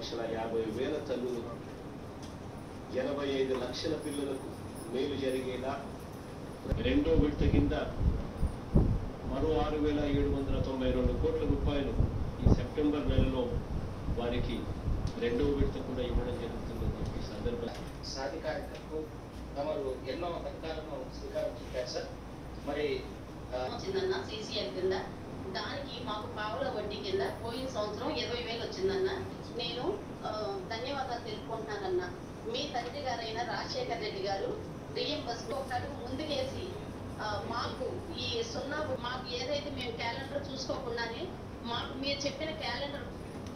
లక్షల యాభై వేల తల్లులకు ఎనభై ఐదు లక్షల పిల్లలకు మేలు జరిగేలా రెండో విడత కింద మరో ఆరు వేల ఏడు వందల తొంభై రెండు కోట్ల రూపాయలు ఈ సెప్టెంబర్ నెలలో వారికి రెండో విడత కూడా ఇవ్వడం జరుగుతుందని చెప్పి ఈ సందర్భంగా సాధికారికకు తమరు ఎన్నో పథకాలను శ్రీకారం చుట్టారు సార్ మరి ఆ, వచ్చిందన్న సీసీఎల్ కింద దానికి మాకు పావుల వడ్డీ కింద పోయిన సంవత్సరం ఇరవై వేలు వచ్చిందన్న నేను ఆ, ధన్యవాదాలు తెలుపుకుంటున్నానన్న మీ తండ్రి గారైన రాజశేఖర్ రెడ్డి గారు రియంబర్స్ ఒక అడుగు ముందుకేసి ఆ, మాకు ఈ సున్నా మాకు ఏదైతే మేము క్యాలెండర్ చూసుకోకుండానే మాకు మీరు చెప్పిన క్యాలెండర్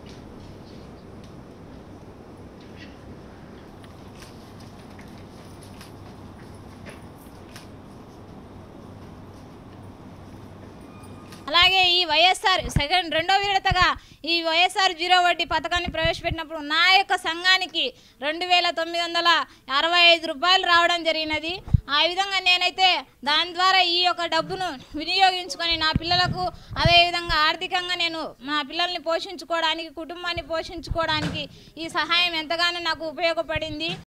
అలాగే ఈ వైఎస్ఆర్ సెకండ్ రెండో విడతగా ఈ వైఎస్ఆర్ జీరో వడ్డీ పథకాన్ని ప్రవేశపెట్టినప్పుడు నా యొక్క సంఘానికి రెండు వేల తొమ్మిది వందల అరవై ఐదు రూపాయలు రావడం జరిగినది ఆ విధంగా నేనైతే దాని ద్వారా ఈ యొక్క డబ్బును వినియోగించుకొని నా పిల్లలకు అదేవిధంగా ఆర్థికంగా నేను నా పిల్లల్ని పోషించుకోవడానికి కుటుంబాన్ని పోషించుకోవడానికి ఈ సహాయం ఎంతగానో నాకు ఉపయోగపడింది